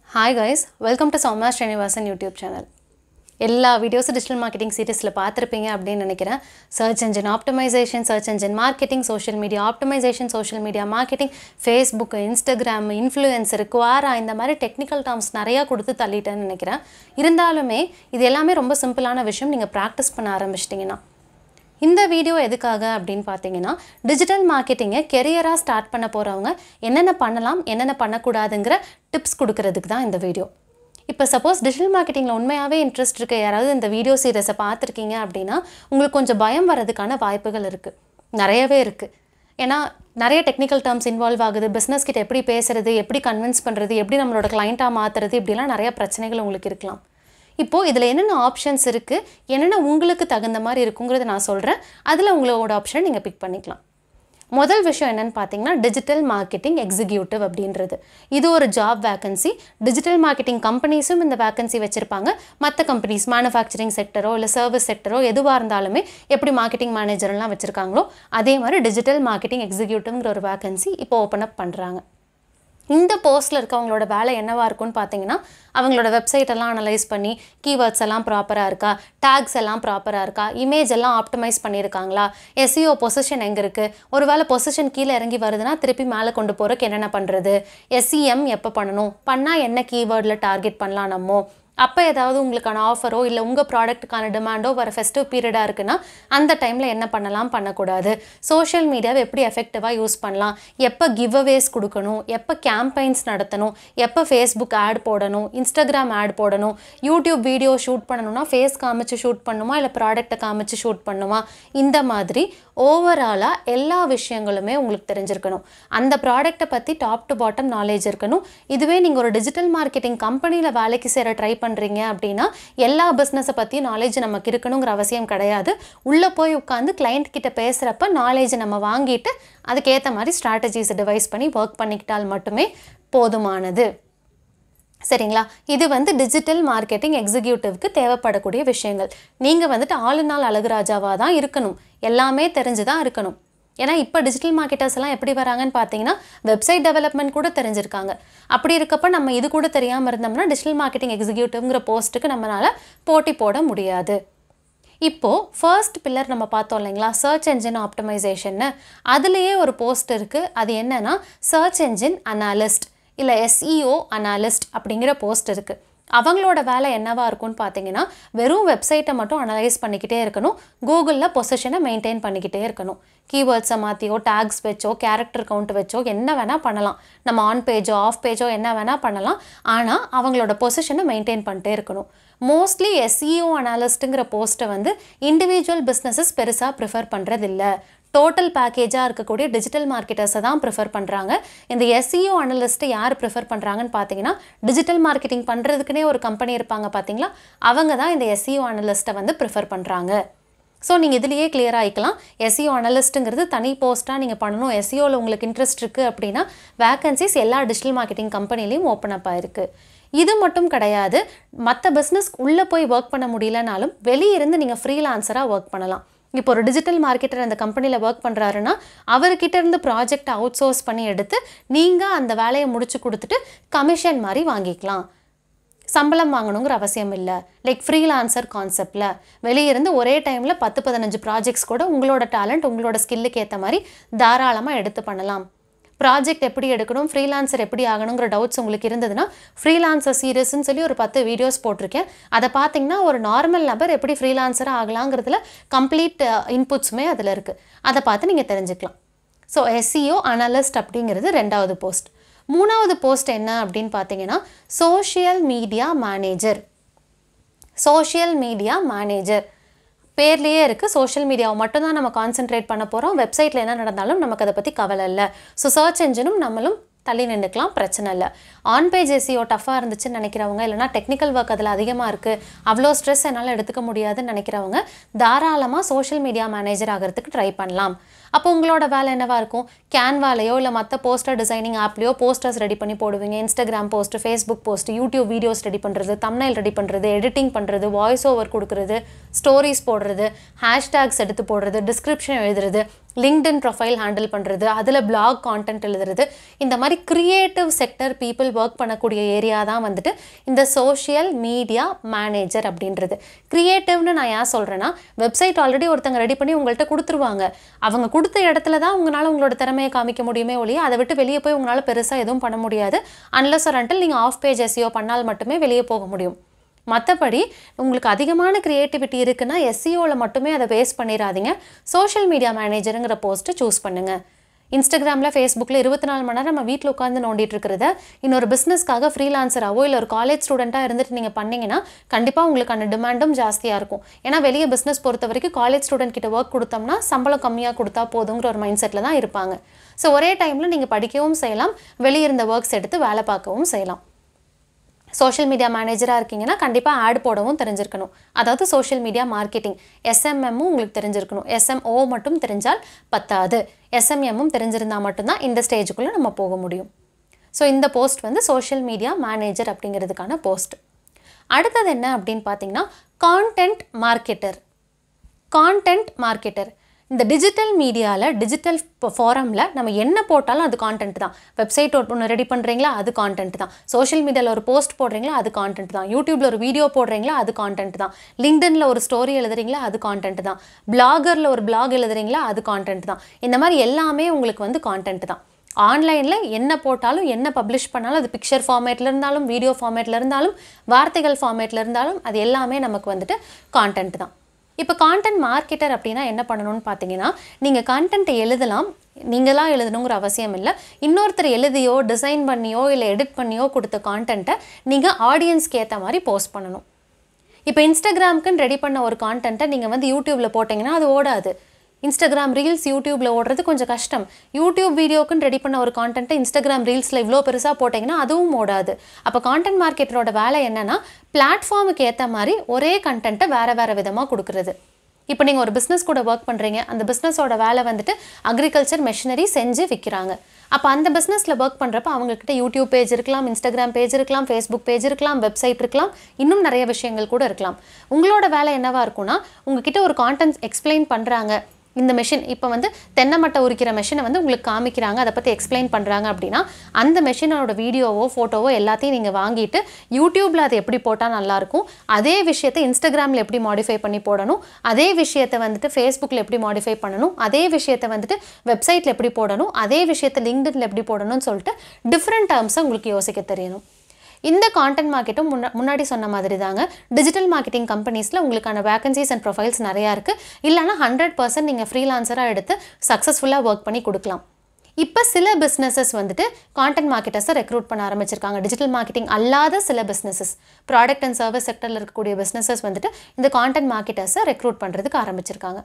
hi guys welcome to Soumya Srinivasan YouTube channel எல்லா வீடியோஸும் digital marketing சீரிஸில் பார்த்துருப்பீங்க அப்படின்னு நினைக்கிறேன் search engine optimisation search engine marketing social media optimisation social media marketing Facebook Instagram influencer Quora இந்த மாதிரி டெக்னிக்கல் டேர்ம்ஸ் நிறையா கொடுத்து தள்ளிட்டேன்னு நினைக்கிறேன் இருந்தாலுமே இது எல்லாமே ரொம்ப சிம்பிளான விஷயம் நீங்கள் ப்ராக்டிஸ் பண்ண ஆரம்பிச்சிட்டிங்கன்னா இந்த வீடியோ எதுக்காக அப்படின்னு பார்த்தீங்கன்னா டிஜிட்டல் மார்க்கெட்டிங்கை கெரியராக ஸ்டார்ட் பண்ண போகிறவங்க என்னென்ன பண்ணலாம் என்னென்ன பண்ணக்கூடாதுங்கிற டிப்ஸ் கொடுக்கறதுக்கு தான் இந்த வீடியோ இப்போ சப்போஸ் டிஜிட்டல் மார்க்கெட்டிங்கில் உண்மையாகவே இன்ட்ரெஸ்ட் இருக்க யாராவது இந்த வீடியோ சீரியஸை பார்த்துருக்கீங்க அப்படின்னா உங்களுக்கு கொஞ்சம் பயம் வர்றதுக்கான வாய்ப்புகள் இருக்குது நிறையவே இருக்குது ஏன்னா நிறைய டெக்னிக்கல் டேர்ம்ஸ் இன்வால்வ் ஆகுது பிஸ்னஸ் கிட்ட எப்படி பேசுறது எப்படி கன்வின்ஸ் பண்ணுறது எப்படி நம்மளோட கிளைண்ட்டாக மாற்றுறது இப்படிலாம் நிறைய பிரச்சனைகள் உங்களுக்கு இருக்கலாம் இப்போது இதில் என்னென்ன ஆப்ஷன்ஸ் இருக்குது என்னென்ன உங்களுக்கு தகுந்த மாதிரி இருக்குங்கிறத நான் சொல்கிறேன் அதில் உங்களோட ஆப்ஷனை நீங்கள் பிக் பண்ணிக்கலாம் முதல் விஷயம் என்னன்னு பார்த்தீங்கன்னா டிஜிட்டல் மார்க்கெட்டிங் எக்ஸிக்யூட்டிவ் அப்படின்றது இது ஒரு ஜாப் வேகன்சி டிஜிட்டல் மார்க்கெட்டிங் கம்பெனிஸும் இந்த வேகன்சி வச்சுருப்பாங்க மற்ற கம்பெனிஸ் மேனுஃபேக்சரிங் செக்டரோ இல்லை சர்வீஸ் செக்டரோ எதுவாக இருந்தாலுமே எப்படி மார்க்கெட்டிங் மேனேஜர்லாம் வச்சுருக்காங்களோ அதே மாதிரி டிஜிட்டல் மார்க்கெட்டிங் எக்ஸிக்யூட்டிவ்ங்கிற ஒரு வேகன்சி இப்போ ஓப்பன் அப் பண்ணுறாங்க இந்த போஸ்ட்டில் இருக்கவங்களோட வேலை என்னவாக இருக்கும்னு பார்த்தீங்கன்னா அவங்களோட வெப்சைட் எல்லாம் அனலைஸ் பண்ணி கீவேர்ட்ஸ் எல்லாம் ப்ராப்பராக இருக்கா டேக்ஸ் எல்லாம் ப்ராப்பராக இருக்கா இமேஜ் எல்லாம் ஆப்டிமைஸ் பண்ணியிருக்காங்களா எஸ்இஓ பொசிஷன் எங்கே இருக்குது ஒருவேளை பொசிஷன் கீழே இறங்கி வருதுன்னா திருப்பி மேலே கொண்டு போகிறக்கு என்னென்ன பண்ணுறது எஸ்இஎம் எப்போ பண்ணணும் பண்ணால் என்ன கீவேர்டில் டார்கெட் பண்ணலாம் நம்ம அப்போ ஏதாவது உங்களுக்கான ஆஃபரோ இல்லை உங்கள் ப்ராடக்ட்டுக்கான டிமாண்டோ வர ஃபெஸ்டிவ் பீரியடாக இருக்குன்னா அந்த டைமில் என்ன பண்ணலாம் பண்ணக்கூடாது சோஷியல் மீடியாவை எப்படி எஃபெக்டிவாக யூஸ் பண்ணலாம் எப்போ கிவ் அவேஸ் கொடுக்கணும் எப்போ கேம்பெயின்ஸ் நடத்தணும் எப்போ ஃபேஸ்புக் ஆட் போடணும் இன்ஸ்டாகிராம் ஆட் போடணும் யூடியூப் வீடியோ ஷூட் பண்ணணும்னா ஃபேஸ் காமிச்சு ஷூட் பண்ணுமா இல்லை ப்ராடக்ட்டை காமிச்சு ஷூட் பண்ணுமா இந்த மாதிரி ஓவராலாக எல்லா விஷயங்களுமே உங்களுக்கு தெரிஞ்சிருக்கணும் அந்த ப்ராடக்ட்டை பற்றி டாப் டு பாட்டம் நாலேஜ் இருக்கணும் இதுவே நீங்கள் ஒரு டிஜிட்டல் மார்க்கெட்டிங் கம்பெனியில் வேலைக்கு சேர ட்ரை பண்ணுறீங்க அப்படின்னா எல்லா பிஸ்னஸை பற்றியும் நாலேஜ் நமக்கு இருக்கணுங்கிற அவசியம் கிடையாது உள்ளே போய் உட்காந்து கிளைண்ட் கிட்ட பேசுகிறப்ப நாலேஜ் நம்ம வாங்கிட்டு அதுக்கேற்ற மாதிரி ஸ்ட்ராட்டஜிஸை டிவைஸ் பண்ணி ஒர்க் பண்ணிக்கிட்டால் மட்டுமே போதுமானது சரிங்களா இது வந்து டிஜிட்டல் மார்க்கெட்டிங் எக்ஸிக்யூட்டிவ்க்கு தேவைப்படக்கூடிய விஷயங்கள் நீங்கள் வந்துட்டு ஆளு நாள் அழகுராஜாவாக தான் இருக்கணும் எல்லாமே தெரிஞ்சு தான் இருக்கணும் ஏன்னா இப்போ டிஜிட்டல் மார்க்கெட்டர்ஸ் எல்லாம் எப்படி வராங்கன்னு பார்த்தீங்கன்னா வெப்சைட் டெவலப்மெண்ட் கூட தெரிஞ்சிருக்காங்க அப்படி இருக்கப்ப நம்ம இது கூட தெரியாமல் இருந்தோம்னா டிஜிட்டல் மார்க்கெட்டிங் எக்ஸிக்யூட்டிவ்ங்கிற போஸ்ட்டுக்கு நம்மளால் போட்டி போட முடியாது இப்போது ஃபர்ஸ்ட் பில்லர் நம்ம பார்த்தோம் இல்லைங்களா சர்ச் என்ஜின் ஆப்டிமைசேஷன்னு அதுலேயே ஒரு போஸ்ட் இருக்குது அது என்னன்னா சர்ச் என்ஜின் அனாலிஸ்ட் இல்லை எஸ்இஓ அனாலிஸ்ட் அப்படிங்கிற போஸ்ட் இருக்குது அவங்களோட வேலை என்னவா இருக்கும்னு பார்த்தீங்கன்னா வெறும் வெப்சைட்டை மட்டும் அனலைஸ் பண்ணிக்கிட்டே இருக்கணும் கூகுளில் பொசிஷனை மெயின்டைன் பண்ணிக்கிட்டே இருக்கணும் கீவேர்ட்ஸை மாற்றியோ டேக்ஸ் வச்சோ கேரக்டர் கவுண்ட் வச்சோ என்ன வேணால் பண்ணலாம் நம்ம ஆன் பேஜோ ஆஃப் பேஜோ என்ன வேணால் பண்ணலாம் ஆனால் அவங்களோட பொசிஷனை மெயின்டைன் பண்ணிட்டே இருக்கணும் மோஸ்ட்லி எஸ்இஓ அனாலிஸ்ட்டுங்கிற போஸ்ட்டை வந்து இண்டிவிஜுவல் பிஸ்னஸஸ் பெருசாக ப்ரிஃபர் பண்ணுறதில்ல டோட்டல் பேக்கேஜாக இருக்கக்கூடிய டிஜிட்டல் மார்க்கெட்டர்ஸை தான் ப்ரிஃபர் பண்ணுறாங்க இந்த எஸ்இஓ அனலிஸ்ட்டை யார் ப்ரிஃபர் பண்ணுறாங்கன்னு பார்த்தீங்கன்னா டிஜிட்டல் மார்க்கெட்டிங் பண்ணுறதுக்குனே ஒரு கம்பெனி இருப்பாங்க பார்த்தீங்களா அவங்க தான் இந்த எஸ்இஓ அனலிஸ்ட்டை வந்து ப்ரிஃபர் பண்ணுறாங்க ஸோ நீங்கள் இதுலேயே கிளியர் ஆகிக்கலாம் எஸ்இஓ அனலிஸ்ட்டுங்கிறது தனி போஸ்ட்டாக நீங்கள் பண்ணணும் எஸ்இஓவில் உங்களுக்கு இன்ட்ரெஸ்ட் இருக்குது அப்படின்னா வேகன்சிஸ் எல்லா டிஜிட்டல் மார்க்கெட்டிங் கம்பெனிலையும் ஓப்பன் அப் ஆயிருக்கு இது மட்டும் கிடையாது மற்ற பிஸ்னஸ் உள்ளே போய் ஒர்க் பண்ண முடியலனாலும் வெளியே இருந்து நீங்கள் ஃப்ரீலான்சராக ஒர்க் பண்ணலாம் இப்போ ஒரு டிஜிட்டல் மார்க்கெட்டர் அந்த கம்பெனியில் ஒர்க் பண்ணுறாருன்னா அவர்கிட்ட இருந்து ப்ராஜெக்ட் அவுட் சோர்ஸ் பண்ணி எடுத்து நீங்கள் அந்த வேலையை முடிச்சு கொடுத்துட்டு கமிஷன் மாதிரி வாங்கிக்கலாம் சம்பளம் வாங்கணுங்கிற அவசியம் இல்லை லைக் ஃப்ரீலான்சர் கான்செப்டில் வெளியிருந்து ஒரே டைமில் பத்து பதினஞ்சு ப்ராஜெக்ட்ஸ் கூட உங்களோட டேலண்ட் உங்களோட ஸ்கில்லுக்கு ஏற்ற மாதிரி தாராளமாக எடுத்து பண்ணலாம் ப்ராஜெக்ட் எப்படி எடுக்கணும் ஃப்ரீலான்சர் எப்படி ஆகணுங்கிற டவுட்ஸ் உங்களுக்கு இருந்ததுன்னா ஃப்ரீலான்சர் சீரியஸ்ன்னு சொல்லி ஒரு பத்து வீடியோஸ் போட்டிருக்கேன் அதை பார்த்தீங்கன்னா ஒரு நார்மல் நபர் எப்படி ஃப்ரீலான்சராக ஆகலாங்கிறதுல கம்ப்ளீட் இன்புட்ஸுமே அதில் இருக்குது அதை பார்த்து நீங்கள் தெரிஞ்சுக்கலாம் ஸோ எஸ்சிஓ அனலிஸ்ட் அப்படிங்கிறது ரெண்டாவது போஸ்ட் மூணாவது போஸ்ட் என்ன அப்படின்னு பார்த்தீங்கன்னா social media manager social media manager பேர்லேயே இருக்குது சோஷியல் மீடியாவை மட்டும்தான் நம்ம கான்சென்ட்ரேட் பண்ண போகிறோம் வெப்சைட்டில் என்ன நடந்தாலும் நமக்கு அதை பற்றி கவலை இல்லை ஸோ சர்ச் என்ஜினும் நம்மளும் தள்ளி நின்றுக்கலாம் பிரச்சனை இல்லை ஆன் பேஜ் எஸ்சிஓ டஃப்பாக இருந்துச்சுன்னு நினைக்கிறவங்க இல்லைனா டெக்னிக்கல் ஒர்க் அதில் அதிகமாக இருக்குது அவ்வளோ ஸ்ட்ரெஸ் என்னால் எடுத்துக்க முடியாதுன்னு நினைக்கிறவங்க தாராளமாக சோஷியல் மீடியா மேனேஜர் ஆகிறதுக்கு ட்ரை பண்ணலாம் அப்போ உங்களோட வேலை என்னவா இருக்கும் கேன்வாலையோ இல்லை மற்ற போஸ்டர் டிசைனிங் ஆப்லேயோ போஸ்டர்ஸ் ரெடி பண்ணி போடுவீங்க Instagram post Facebook post YouTube videos ready பண்ணுறது தம்னைல் ரெடி பண்ணுறது எடிட்டிங் பண்ணுறது வாய்ஸ் ஓவர் கொடுக்குறது ஸ்டோரிஸ் போடுறது ஹேஷ்டேக்ஸ் எடுத்து போடுறது டிஸ்கிரிப்ஷன் எழுதுறது லிங்க்டின் ப்ரொஃபைல் ஹேண்டில் பண்ணுறது அதில் பிளாக் கான்டென்ட் எழுதுறது இந்த மாதிரி க்ரியேட்டிவ் செக்டர் பீப்புள் ஒர்க் பண்ணக்கூடிய ஏரியா தான் வந்துட்டு இந்த சோஷியல் மீடியா மேனேஜர் அப்படின்றது க்ரியேட்டிவ்னு நான் ஏன் சொல்கிறேன்னா வெப்சைட் ஆல்ரெடி ஒருத்தங்க ரெடி பண்ணி உங்கள்கிட்ட கொடுத்துருவாங்க அவங்க கொடுத்த இடத்துல தான் உங்களால் உங்களோட திறமையை காமிக்க முடியுமே ஒழிய அதை விட்டு வெளியே போய் உங்களால் பெருசாக எதுவும் பண்ண முடியாது அன்லஸ் ஒரு அன்டில் நீங்கள் ஆஃப் பேஜ் எஸ்இஓ பண்ணால் மட்டுமே வெளியே போக முடியும் மற்றபடி உங்களுக்கு அதிகமான க்ரியேட்டிவிட்டி இருக்குன்னா எஸ்சிஓவில் மட்டுமே அதை வேஸ்ட் பண்ணிடாதீங்க சோஷியல் மீடியா மேனேஜருங்கிற போஸ்ட்டை சூஸ் பண்ணுங்கள் இன்ஸ்டாகிராமில் ஃபேஸ்புக்கில் இருபத்தி நாலு மணி நேரம் நம்ம வீட்டில் உட்காந்து நோண்டிட்டு இருக்கிறத இன்னொரு பிஸ்னஸ்க்காக ஃப்ரீலான்சராகவோ இல்லை ஒரு காலேஜ் ஸ்டூடெண்ட்டாக இருந்துட்டு நீங்கள் பண்ணீங்கன்னா கண்டிப்பாக உங்களுக்கான டிமாண்டும் ஜாஸ்தியாக இருக்கும் ஏன்னா வெளியே பிஸ்னஸ் பொறுத்த வரைக்கும் காலேஜ் ஸ்டூடெண்ட் கிட்ட ஒர்க் கொடுத்தோம்னா சம்பளம் கம்மியாக கொடுத்தா போதுங்கிற ஒரு மைண்ட் செட்டில் தான் இருப்பாங்க ஸோ ஒரே டைமில் நீங்கள் படிக்கவும் செய்யலாம் வெளியே இருந்த ஒர்க்ஸ் எடுத்து வேலை பார்க்கவும் செய்யலாம் சோஷியல் மீடியா மேனேஜராக இருக்கீங்கன்னா கண்டிப்பாக ஆட் போடவும் தெரிஞ்சிருக்கணும் அதாவது சோஷியல் மீடியா மார்க்கெட்டிங் எஸ்எம்எம்மும் உங்களுக்கு தெரிஞ்சிருக்கணும் எஸ்எம்ஓ மட்டும் தெரிஞ்சால் பத்தாது எஸ்எம்எம்மும் தெரிஞ்சிருந்தால் மட்டும்தான் இந்த ஸ்டேஜுக்குள்ளே நம்ம போக முடியும் ஸோ இந்த போஸ்ட் வந்து சோஷியல் மீடியா மேனேஜர் அப்படிங்கிறதுக்கான போஸ்ட் அடுத்தது என்ன அப்படின்னு பார்த்தீங்கன்னா கான்டென்ட் மார்க்கெட்டர் கான்டென்ட் மார்க்கெட்டர் இந்த டிஜிட்டல் மீடியாவில் டிஜிட்டல் ஃபாரமில் நம்ம என்ன போட்டாலும் அது கான்டென்ட் தான் வெப்சைட் ஒன்று ரெடி பண்ணுறீங்களா அது கான்டென்ட் தான் சோஷியல் மீடியாவில் ஒரு போஸ்ட் போடுறீங்களா அது கான்டென்ட் தான் யூடியூப்பில் ஒரு வீடியோ போடுறீங்களா அது கான்டென்ட் தான் லிங்க்டனில் ஒரு ஸ்டோரி எழுதுறீங்களா அது கான்டென்ட் தான் பிளாகரில் ஒரு பிளாக் எழுதுறீங்களா அது கான்டென்ட் தான் இந்த மாதிரி எல்லாமே உங்களுக்கு வந்து கான்டென்ட் தான் ஆன்லைனில் என்ன போட்டாலும் என்ன பப்ளிஷ் பண்ணாலும் அது பிக்சர் ஃபார்மேட்டில் இருந்தாலும் வீடியோ ஃபார்மேட்டில் இருந்தாலும் வார்த்தைகள் ஃபார்மேட்டில் இருந்தாலும் அது எல்லாமே நமக்கு வந்துட்டு கான்டென்ட் தான் இப்போ கான்டென்ட் மார்க்கெட்டர் அப்படின்னா என்ன பண்ணணும்னு பார்த்தீங்கன்னா நீங்கள் கான்டென்ட்டை எழுதலாம் நீங்களாக எழுதணுங்கிற அவசியம் இல்லை இன்னொருத்தர் எழுதியோ டிசைன் பண்ணியோ இல்லை எடிட் பண்ணியோ கொடுத்த கான்டென்ட்டை நீங்கள் ஆடியன்ஸ்க்கு ஏற்ற மாதிரி போஸ்ட் பண்ணணும் இப்போ இன்ஸ்டாகிராமுக்குன்னு ரெடி பண்ண ஒரு கான்டென்ட்டை நீங்கள் வந்து யூடியூப்பில் போட்டிங்கன்னா அது ஓடாது இன்ஸ்டாகிராம் ரீல்ஸ் யூடியூப்பில் ஓடுறது கொஞ்சம் கஷ்டம் யூடியூப் வீடியோக்குன்னு ரெடி பண்ண ஒரு கான்டென்ட்டை இன்ஸ்டாகிராம் ரீல்ஸில் இவ்வளோ பெருசாக போட்டிங்கன்னா அதுவும் ஓடாது அப்போ கான்டென்ட் மார்க்கெட்டரோட வேலை என்னென்னா பிளாட்ஃபார்முக்கு ஏற்ற மாதிரி ஒரே கண்டென்ட்டை வேறு வேறு விதமாக கொடுக்குறது இப்போ நீங்கள் ஒரு பிஸ்னஸ் கூட ஒர்க் பண்ணுறீங்க அந்த பிஸ்னஸோட வேலை வந்துட்டு அக்ரிகல்ச்சர் மெஷினரி செஞ்சு விற்கிறாங்க அப்போ அந்த பிஸ்னஸில் ஒர்க் பண்ணுறப்ப அவங்கக்கிட்ட யூடியூப் பேஜ் இருக்கலாம் இன்ஸ்டாகிராம் பேஜ் இருக்கலாம் ஃபேஸ்புக் பேஜ் இருக்கலாம் வெப்சைட் இருக்கலாம் இன்னும் நிறைய விஷயங்கள் கூட இருக்கலாம் உங்களோட வேலை என்னவாக இருக்கும்னா உங்ககிட்ட ஒரு கான்டென்ட் எக்ஸ்பிளைன் பண்ணுறாங்க இந்த மெஷின் இப்போ வந்து தென்னை மட்டை உரிக்கிற மெஷினை வந்து உங்களுக்கு காமிக்கிறாங்க அதை பற்றி எக்ஸ்பிளைன் பண்ணுறாங்க அப்படின்னா அந்த மெஷினோட வீடியோவோ ஃபோட்டோவோ எல்லாத்தையும் நீங்கள் வாங்கிட்டு யூடியூப்பில் அது எப்படி போட்டால் நல்லாயிருக்கும் அதே விஷயத்தை இன்ஸ்டாகிராமில் எப்படி மாடிஃபை பண்ணி போடணும் அதே விஷயத்தை வந்துட்டு ஃபேஸ்புக்கில் எப்படி மாடிஃபை பண்ணணும் அதே விஷயத்தை வந்துட்டு வெப்சைட்டில் எப்படி போடணும் அதே விஷயத்தை லிங்க்டின்ல எப்படி போடணும்னு சொல்லிட்டு டிஃப்ரெண்ட் டேர்ம்ஸை உங்களுக்கு யோசிக்க தெரியணும் இந்த கான்டென்ட் மார்க்கெட்டும் முன்னா முன்னாடி சொன்ன மாதிரி தாங்க டிஜிட்டல் மார்க்கெட்டிங் கம்பெனிஸில் உங்களுக்கான வேகன்சிஸ் அண்ட் ப்ரொஃபைல்ஸ் நிறையா இருக்குது இல்லைனா ஹண்ட்ரட் பர்சன்ட் நீங்கள் ஃப்ரீலான்சராக எடுத்து சக்ஸஸ்ஃபுல்லாக ஒர்க் பண்ணி கொடுக்கலாம் இப்போ சில பிஸ்னஸஸ் வந்துட்டு கான்டென்ட் மார்க்கெட்டர்ஸை ரெக்ரூட் பண்ண ஆரம்பிச்சிருக்காங்க டிஜிட்டல் மார்க்கெட்டிங் அல்லாத சில பிஸ்னஸஸ் ப்ராடக்ட் அண்ட் சர்வீஸ் செக்டரில் இருக்கக்கூடிய பிஸ்னஸஸ் வந்துட்டு இந்த கான்டென்ட் மார்க்கெட்டர்ஸை ரெக்ரூட் பண்ணுறதுக்கு ஆரம்பிச்சிருக்காங்க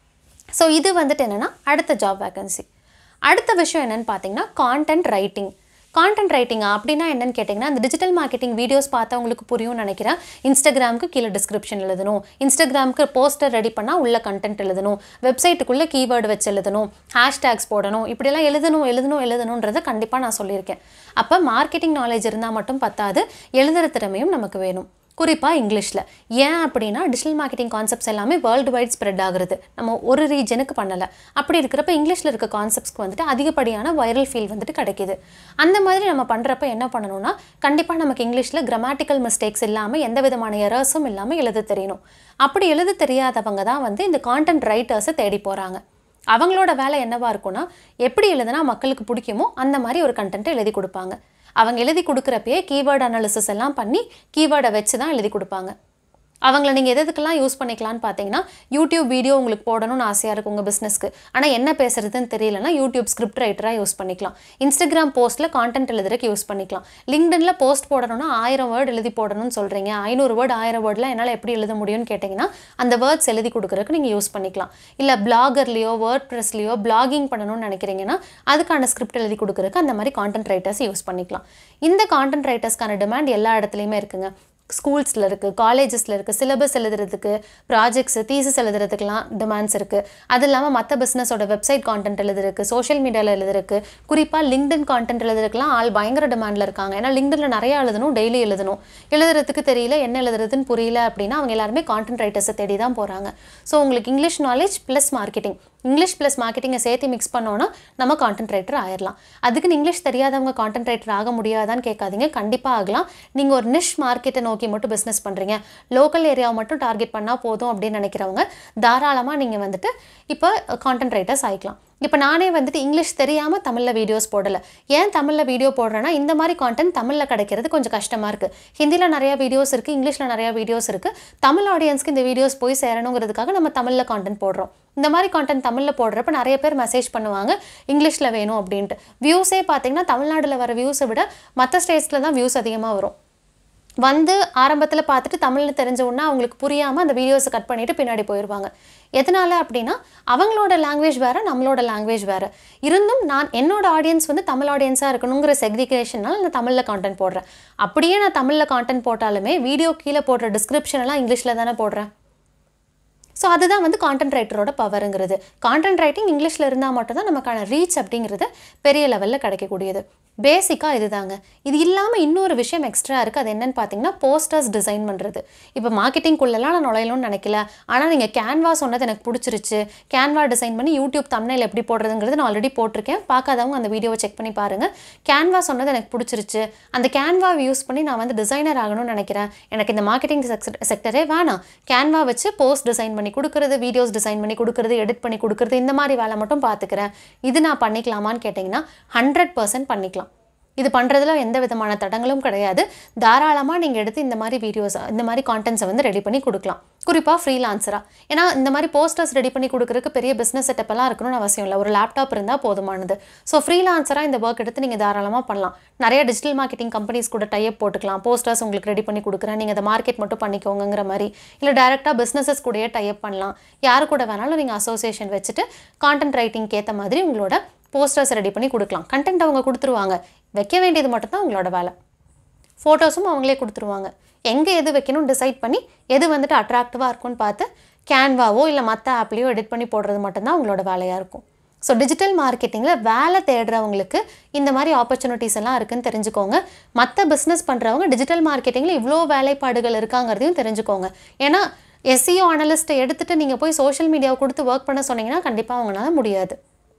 ஸோ இது வந்துட்டு என்னென்னா அடுத்த ஜாப் வேகன்சி அடுத்த விஷயம் என்னென்னு பார்த்தீங்கன்னா கான்டென்ட் ரைட்டிங் கான்டென்ட் ரைட்டிங்கா அப்படின்னா என்னன்னு கேட்டிங்கன்னா அந்த டிஜிட்டல் மார்க்கெட்டிங் வீடியோஸ் பார்த்தா உங்களுக்கு புரியும்னு நினைக்கிறேன் இன்ஸ்டாகிராமுக்கு கீழே டிஸ்கிரிப்ஷன் எழுதணும் இன்ஸ்டாகிராமுக்கு போஸ்டர் ரெடி பண்ணால் உள்ள கண்டென்ட் எழுதணும் வெப்சைட்டுக்குள்ளே கீவேர்டு வச்சு எழுதணும் ஹேஷ்டேக்ஸ் போடணும் இப்படியெல்லாம் எழுதணும் எழுதணும் எழுதணுன்றதை கண்டிப்பாக நான் சொல்லியிருக்கேன் அப்போ மார்க்கெட்டிங் நாலேஜ் இருந்தால் மட்டும் பத்தாது எழுதுகிற திறமையும் நமக்கு வேணும் குறிப்பாக இங்கிலீஷில் ஏன் அப்படின்னா டிஜிட்டல் மார்க்கெட்டிங் கான்செப்ட்ஸ் எல்லாமே வேர்ல்டு வைட் ஸ்ப்ரெட் ஆகுறது நம்ம ஒரு ரீஜனுக்கு பண்ணலை அப்படி இருக்கிறப்ப இங்கிலீஷில் இருக்க கான்செப்ட்ஸ்க்கு வந்துட்டு அதிகப்படியான வைரல் ஃபீல் வந்துட்டு கிடைக்கிது அந்த மாதிரி நம்ம பண்ணுறப்ப என்ன பண்ணணும்னா கண்டிப்பாக நமக்கு இங்கிலீஷில் கிராமட்டிக்கல் மிஸ்டேக்ஸ் இல்லாமல் எந்த விதமான எரர்ஸும் இல்லாமல் எழுத தெரியணும் அப்படி எழுத தெரியாதவங்க தான் வந்து இந்த கான்டென்ட் ரைட்டர்ஸை தேடி போகிறாங்க அவங்களோட வேலை என்னவா இருக்கும்னா எப்படி எழுதுனா மக்களுக்கு பிடிக்குமோ அந்த மாதிரி ஒரு கண்டென்ட்டை எழுதி கொடுப்பாங்க அவங்க எழுதி கொடுக்குறப்பயே கீவேர்டு அனாலிசிஸ் எல்லாம் பண்ணி கீவேர்டை வச்சு தான் எழுதி கொடுப்பாங்க அவங்கள நீங்கள் எது எதுக்கெல்லாம் யூஸ் பண்ணிக்கலாம்னு பார்த்தீங்கன்னா யூடியூப் வீடியோ உங்களுக்கு போடணும்னு ஆசையாக இருக்கும் உங்கள் பிஸ்னஸ்க்கு ஆனால் என்ன பேசுறதுன்னு தெரியலனா யூடியூப் ஸ்கிரிப்ட் ரைட்டராக யூஸ் பண்ணிக்கலாம் இன்ஸ்டாகிராம் போஸ்ட்டில் கான்டென்ட் எழுதுறதுக்கு யூஸ் பண்ணிக்கலாம் லிங்க்டனில் போஸ்ட் போடணும்னா ஆயிரம் வேர்டு எழுதி போடணும்னு சொல்கிறீங்க ஐநூறு வேர்டு ஆயிரம் வேர்டில் என்னால் எப்படி எழுத முடியும்னு கேட்டிங்கன்னா அந்த வேர்ட்ஸ் எழுதி கொடுக்குறதுக்கு நீங்கள் யூஸ் பண்ணிக்கலாம் இல்லை பிளாகர்லேயோ வேர்ட் ப்ரெஸ்லையோ பிளாகிங் பண்ணணும்னு நினைக்கிறீங்கன்னா அதுக்கான ஸ்கிரிப்ட் எழுதி கொடுக்குறதுக்கு அந்த மாதிரி கான்டென்ட் ரைட்டர்ஸ் யூஸ் பண்ணிக்கலாம் இந்த கான்டென்ட் ரைட்டர்ஸ்க்கான டிமாண்ட் எல்லா இடத்துலையுமே இருக்குங்க ஸ்கூல்ஸில் இருக்குது காலேஜஸில் இருக்குது சிலபஸ் எழுதுறதுக்கு ப்ராஜெக்ட்ஸு தீசஸ் எழுதுறதுக்குலாம் டிமாண்ட்ஸ் இருக்குது அது இல்லாமல் மற்ற பிஸ்னஸோட வெப்சைட் கான்டென்ட் எழுதுறதுக்கு சோஷியல் மீடியாவில் எழுதுறதுக்கு குறிப்பாக லிங்க்டின் கான்டென்ட் எழுதுறதுக்குலாம் ஆள் பயங்கர டிமாண்டில் இருக்காங்க ஏன்னா லிங்க்டினில் நிறைய எழுதணும் டெய்லி எழுதணும் எழுதுறதுக்கு தெரியல என்ன எழுதுறதுன்னு புரியல அப்படின்னா அவங்க எல்லாருமே கான்டென்ட் ரைட்டர்ஸை தேடி தான் போகிறாங்க ஸோ உங்களுக்கு English knowledge plus marketing English plus மார்க்கெட்டிங்கை சேர்த்து மிக்ஸ் பண்ணோன்னா நம்ம கான்டென்ட் ரைட்டர் ஆயிடலாம் அதுக்குன்னு இங்கிலீஷ் தெரியாதவங்க கான்டென்ட் ரைட்டர் ஆக முடியாதான்னு கேட்காதீங்க கண்டிப்பாக ஆகலாம் நீங்கள் ஒரு நிஷ் மார்க்கெட்டை நோக்கி மட்டும் பிஸ்னஸ் பண்ணுறீங்க லோக்கல் ஏரியாவை மட்டும் டார்கெட் பண்ணால் போதும் அப்படின்னு நினைக்கிறவங்க தாராளமாக நீங்கள் வந்துட்டு இப்போ கான்டென்ட் ரைட்டர்ஸ் ஆகிக்கலாம் இப்போ நானே வந்துட்டு இங்கிலீஷ் தெரியாமல் தமிழில் வீடியோஸ் போடலை ஏன் தமிழில் வீடியோ போடுறேன்னா இந்த மாதிரி கான்டென்ட் தமிழில் கிடைக்கிறது கொஞ்சம் கஷ்டமாக இருக்குது ஹிந்தியில் நிறையா வீடியோஸ் இருக்குது இங்கிலீஷில் நிறையா வீடியோஸ் இருக்குது தமிழ் ஆடியன்ஸ்க்கு இந்த வீடியோஸ் போய் சேரணுங்கிறதுக்காக நம்ம தமிழில் கான்டென்ட் போடுறோம் இந்த மாதிரி கான்டென்ட் தமிழில் போடுறப்ப நிறைய பேர் மெசேஜ் பண்ணுவாங்க இங்கிலீஷில் வேணும் அப்படின்ட்டு வியூஸே பார்த்தீங்கன்னா தமிழ்நாட்டில் வர வியூஸை விட மற்ற ஸ்டேட்ஸில் தான் வியூஸ் அதிகமாக வரும் வந்து ஆரம்பத்தில் பார்த்துட்டு தமிழில் தெரிஞ்ச உடனே அவங்களுக்கு புரியாமல் அந்த வீடியோஸை கட் பண்ணிவிட்டு பின்னாடி போயிடுவாங்க எதனால் அப்படின்னா அவங்களோட லாங்குவேஜ் வேறு நம்மளோட லாங்குவேஜ் வேறு இருந்தும் நான் என்னோட ஆடியன்ஸ் வந்து தமிழ் ஆடியன்ஸாக இருக்கணுங்கிற செக்ரிகேஷனால் நான் தமிழில் கான்டென்ட் போடுறேன் அப்படியே நான் தமிழில் கான்டென்ட் போட்டாலுமே வீடியோ கீழே போடுற டிஸ்கிரிப்ஷன் எல்லாம் இங்கிலீஷில் தானே போடுறேன் ஸோ அதுதான் வந்து கான்டென்ட் ரைட்டரோட பவருங்கிறது கான்டென்ட் ரைட்டிங் இங்கிலீஷில் இருந்தால் மட்டும்தான் நமக்கான ரீச் அப்படிங்கிறது பெரிய லெவலில் கிடைக்கக்கூடியது பேசிக்காக இதுதாங்க இது இல்லாமல் இன்னொரு விஷயம் எக்ஸ்ட்ரா இருக்குது அது என்னன்னு பார்த்தீங்கன்னா போஸ்டர்ஸ் டிசைன் பண்ணுறது இப்போ மார்க்கெட்டிங்குள்ளெல்லாம் நான் நுழையணும்னு நினைக்கல ஆனால் நீங்கள் கேன்வா சொன்னது எனக்கு பிடிச்சிருச்சு கேன்வா டிசைன் பண்ணி யூடியூப் தமிழில் எப்படி போடுறதுங்கிறது நான் ஆல்ரெடி போட்டிருக்கேன் பார்க்காதவங்க அந்த வீடியோவை செக் பண்ணி பாருங்கள் கேன்வா சொன்னது எனக்கு பிடிச்சிருச்சு அந்த கேன்வா யூஸ் பண்ணி நான் வந்து டிசைனர் ஆகணும்னு நினைக்கிறேன் எனக்கு இந்த மார்க்கெட்டிங் செக்டரே வேணாம் கேன்வா வச்சு போஸ்ட் டிசைன் பண்ணி கொடுக்குறது வீடியோஸ் டிசைன் பண்ணி கொடுக்குறது எடிட் பண்ணி கொடுக்குறது இந்த மாதிரி வேலை மட்டும் பார்த்துக்கிறேன் இது நான் பண்ணிக்கலாமான்னு கேட்டிங்கன்னா ஹண்ட்ரட் பர்சன்ட் பண்ணிக்கலாம் இது பண்ணுறதுல எந்த விதமான தடங்களும் கிடையாது தாராளமாக நீங்கள் எடுத்து இந்த மாதிரி வீடியோஸ் இந்த மாதிரி கான்டென்ட்ஸை வந்து ரெடி பண்ணி கொடுக்கலாம் குறிப்பாக ஃப்ரீலான்சராக ஏன்னா இந்த மாதிரி போஸ்டர்ஸ் ரெடி பண்ணி கொடுக்குறதுக்கு பெரிய பிஸ்னஸ் செட்டப்பெல்லாம் இருக்கணும்னு அவசியம் இல்லை ஒரு லேப்டாப் இருந்தால் போதுமானது ஸோ ஃப்ரீலான்சராக இந்த ஒர்க் எடுத்து நீங்கள் தாராளமாக பண்ணலாம் நிறைய டிஜிட்டல் மார்க்கெட்டிங் கம்பெனிஸ் கூட டைப் போட்டுக்கலாம் போஸ்டர்ஸ் உங்களுக்கு ரெடி பண்ணி கொடுக்குறேன் நீங்கள் அதை மார்க்கெட் மட்டும் பண்ணிக்கோங்கிற மாதிரி இல்லை டேரெக்டாக பிஸ்னஸஸ் கூடயே டைப் பண்ணலாம் யார் கூட வேணாலும் நீங்கள் அசோசியேஷன் வச்சுட்டு கான்டென்ட் ரைட்டிங்க்கு ஏற்ற மாதிரி உங்களோட போஸ்டர்ஸ் ரெடி பண்ணி கொடுக்கலாம் கண்டென்ட் அவங்க கொடுத்துருவாங்க வைக்க வேண்டியது மட்டும்தான் உங்களோட வேலை ஃபோட்டோஸும் அவங்களே கொடுத்துருவாங்க எங்கே எது வைக்கணும் டிசைட் பண்ணி எது வந்துட்டு அட்ராக்டிவாக இருக்கும்னு பார்த்து கேன்வாவோ இல்லை மற்ற ஆப்லேயோ எடிட் பண்ணி போடுறது மட்டும்தான் உங்களோட வேலையாக இருக்கும் ஸோ டிஜிட்டல் மார்க்கெட்டிங்கில் வேலை தேடுறவங்களுக்கு இந்த மாதிரி ஆப்பர்ச்சுனிட்டிஸ் எல்லாம் இருக்குன்னு தெரிஞ்சுக்கோங்க மற்ற பிஸ்னஸ் பண்ணுறவங்க டிஜிட்டல் மார்க்கெட்டிங்கில் இவ்வளோ வேலைப்பாடுகள் இருக்காங்கிறதையும் தெரிஞ்சுக்கோங்க ஏன்னா எஸ்சிஓ அனலிஸ்ட்டை எடுத்துகிட்டு நீங்கள் போய் சோஷியல் மீடியாவை கொடுத்து ஒர்க் பண்ண சொன்னீங்கன்னா கண்டிப்பாக அவங்களால முடியாது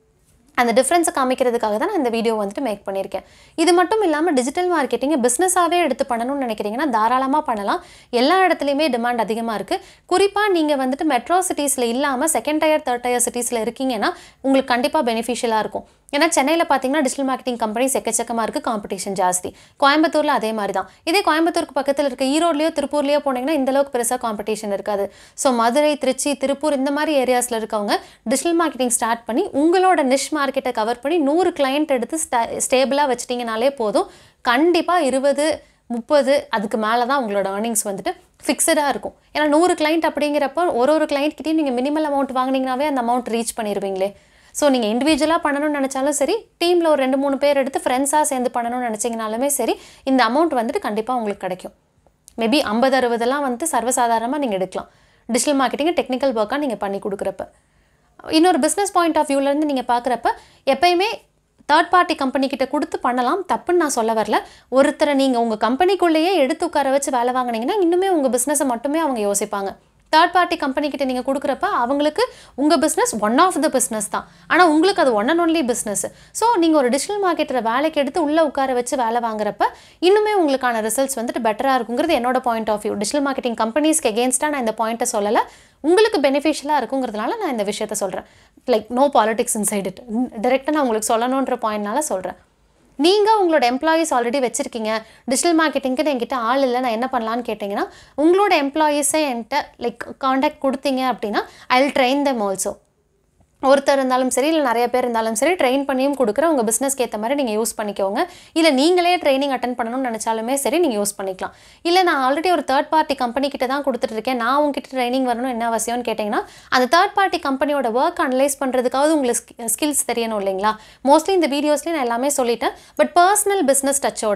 அந்த டிஃப்ரென்ஸை காமிக்கிறதுக்காக தான் நான் இந்த வீடியோ வந்துட்டு மேக் பண்ணியிருக்கேன் இது மட்டும் இல்லாமல் டிஜிட்டல் மார்க்கெட்டிங்கை பிஸ்னஸாகவே எடுத்து பண்ணணும்னு நினைக்கிறீங்கன்னா தாராளமாக பண்ணலாம் எல்லா இடத்துலையுமே டிமாண்ட் அதிகமாக இருக்குது குறிப்பாக நீங்கள் வந்துட்டு மெட்ரோ சிட்டிஸில் இல்லாமல் செகண்ட் டயர் தேர்ட் டயர் சிட்டிஸில் இருக்கீங்கன்னா உங்களுக்கு கண்டிப்பாக பெனிஃபிஷியலாக இருக்கும் ஏன்னா சென்னையில் பார்த்தீங்கன்னா டிஜிட்டல் மார்க்கெட்டிங் கம்பெனிஸ் எக்கச்சக்கமாக இருக்குது காம்படிஷன் ஜாஸ்தி கோயம்புத்தூரில் அதே மாதிரி தான் இதே கோயம்புத்தூருக்கு பக்கத்தில் இருக்க ஈரோட்லையோ திருப்பூர்லையோ போனீங்கன்னா இந்த அளவுக்கு பெருசாக காம்படிஷன் இருக்காது ஸோ மதுரை திருச்சி திருப்பூர் இந்த மாதிரி ஏரியாஸில் இருக்கவங்க டிஜிட்டல் மார்க்கெட்டிங் ஸ்டார்ட் பண்ணி உங்களோட நிஷ் மார்க்கெட்டை கவர் பண்ணி நூறு கிளையண்ட் எடுத்து ஸ்டா ஸ்டேபிளாக வச்சிட்டிங்கனாலே போதும் கண்டிப்பாக இருபது முப்பது அதுக்கு மேலே தான் உங்களோட ஏர்னிங்ஸ் வந்துட்டு ஃபிக்ஸடாக இருக்கும் ஏன்னா நூறு கிளைண்ட் அப்படிங்கிறப்போ ஒரு ஒரு கிளைண்ட்கிட்டையும் நீங்கள் மினிமல் அமௌண்ட் வாங்கினீங்கனாவே அந்த அமௌண்ட் ரீச் பண்ணிடுவீங்களே ஸோ நீங்கள் இண்டிவிஜுவலாக பண்ணணும்னு நினச்சாலும் சரி டீமில் ஒரு ரெண்டு மூணு பேர் எடுத்து ஃப்ரெண்ட்ஸாக சேர்ந்து பண்ணணும்னு நினச்சிங்கனாலுமே சரி இந்த அமௌண்ட் வந்துட்டு கண்டிப்பாக உங்களுக்கு கிடைக்கும் மேபி ஐம்பது அறுபதெல்லாம் வந்துட்டு சர்வசாதாரணமாக நீங்கள் எடுக்கலாம் டிஜிட்டல் மார்க்கெட்டிங் டெக்னிக்கல் ஒர்க்காக நீங்கள் பண்ணி கொடுக்குறப்ப இன்னொரு பிஸ்னஸ் பாயிண்ட் ஆஃப் வியூலேருந்து நீங்கள் பார்க்குறப்ப எப்பயுமே தேர்ட் பார்ட்டி கம்பெனிக்கிட்ட கொடுத்து பண்ணலாம் தப்புன்னு நான் சொல்ல வரல ஒருத்தரை நீங்கள் உங்கள் கம்பெனிக்குள்ளேயே எடுத்து உட்கார வச்சு வேலை வாங்கினீங்கன்னா இன்னுமே உங்கள் பிஸ்னஸை மட்டுமே அவங்க யோசிப்பாங்க தேர்ட் பார்ட்டி கம்பெனிக்கிட்ட நீங்கள் கொடுக்குறப்ப அவங்களுக்கு உங்கள் business one of the business தான் ஆனால் உங்களுக்கு அது one and only business so நீங்கள் ஒரு டிஜிட்டல் மார்க்கெட்டரை வேலைக்கு எடுத்து உள்ளே உட்கார வச்சு வேலை வாங்குறப்ப இன்னுமே உங்களுக்கான ரிசல்ட்ஸ் வந்துட்டு பெட்டராக இருக்குங்கிறது என்னோட point of view digital marketing கம்பெனிஸ்க்கு எகேன்ஸ்டாக நான் இந்த பாயிண்ட்டை சொல்லலை உங்களுக்கு பெனிஃபிஷியலாக இருக்குங்கிறதுனால நான் இந்த விஷயத்த சொல்கிறேன் like no politics inside it டேரெக்டாக நான் உங்களுக்கு சொல்லணுன்ற பாயிண்ட்னால சொல்கிறேன் நீங்கள் உங்களோட எம்ப்ளாயீஸ் ஆல்ரெடி வச்சுருக்கீங்க டிஜிட்டல் மார்க்கெட்டிங்க்கு என்கிட்ட ஆள் இல்லை நான் என்ன பண்ணலான்னு கேட்டிங்கன்னா உங்களோட எம்ப்ளாயீஸை என்கிட்ட லைக் காண்டாக்ட் கொடுத்தீங்க அப்படின்னா I will train them also ஒருத்தர் இருந்தாலும் சரி இல்லை நிறைய பேர் இருந்தாலும் சரி ட்ரெயின் பண்ணியும் கொடுக்குற உங்கள் பிஸ்னஸ்க்கு ஏற்ற மாதிரி நீங்கள் யூஸ் பண்ணிக்கோங்க இல்லை நீங்களே ட்ரைனிங் அட்டன் பண்ணணும்னு நினச்சாலுமே சரி நீங்கள் யூஸ் பண்ணிக்கலாம் இல்லை நான் ஆல்ரெடி ஒரு தேர்ட் பார்ட்டி கம்பெனி கிட்ட தான் கொடுத்துட்டு இருக்கேன் நான் உங்ககிட்ட ட்ரைனிங் வரணும் என்ன அவசியம்னு கேட்டிங்கன்னா அந்த தேர்ட் பார்ட்டி கம்பெனியோட ஒர்க் அனலைஸ் பண்ணுறதுக்காவது உங்களுக்கு ஸ்கில்ஸ் தெரியணும் இல்லைங்களா மோஸ்ட்லி இந்த வீடியோஸ்லேயே நான் எல்லாமே சொல்லிட்டேன் பட் பர்சனல் பிஸ்னஸ் டச்சோட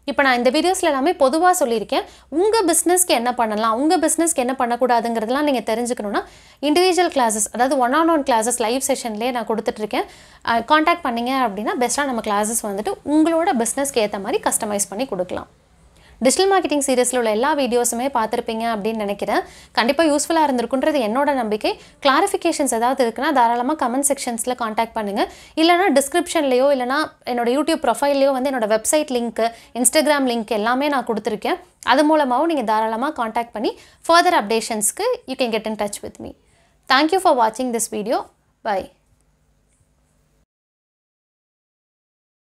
இப்போ நான் இந்த வீடியோஸில் எல்லாமே பொதுவாக சொல்லியிருக்கேன் உங்கள் பிஸ்னஸ்க்கு என்ன பண்ணலாம் உங்கள் பிஸ்னஸ்க்கு என்ன பண்ணக்கூடாதுங்கிறதெல்லாம் நீங்கள் தெரிஞ்சுக்கணுன்னா இண்டிவிஜுவல் கிளாஸஸ் அதாவது one on one classes live செஷன்லேயே நான் கொடுத்துட்ருக்கேன் காண்டாக்ட் பண்ணீங்க அப்படின்னா பெஸ்ட்டாக நம்ம கிளாஸஸ் வந்துட்டு உங்களோட பிஸ்னஸ்க்கு ஏற்ற மாதிரி கஸ்டமைஸ் பண்ணி கொடுக்கலாம் டிஜிட்டல் மார்க்கெட்டிங் சீரியஸில் உள்ள எல்லா வீடியோஸுமே பார்த்துருப்பீங்க அப்படின்னு நினைக்கிறேன் கண்டிப்பாக யூஸ்ஃபுல்லாக இருந்திருக்குன்றது என்னோட நம்பிக்கை கிளாரிஃபிகேஷன்ஸ் ஏதாவது இருக்குன்னா தாராளமாக கமெண்ட் செக்ஷன்ஸில் காண்டாக்ட் பண்ணுங்கள் இல்லைனா டிஸ்கிரிப்ஷன்லையோ இல்லைனா என்னோட யூடியூப் ப்ரொஃபைல்லையோ வந்து என்னோட வெப்சைட் லிங்க்கு இன்ஸ்டாகிராம் லிங்க் எல்லாமே நான் கொடுத்துருக்கேன் அது மூலமாகவும் நீங்கள் தாராளமாக காண்டாக்ட் பண்ணி ஃபர்தர் அப்டேஷன்ஸ்க்கு you can get in touch with me thank you for வாட்சிங் திஸ் வீடியோ பை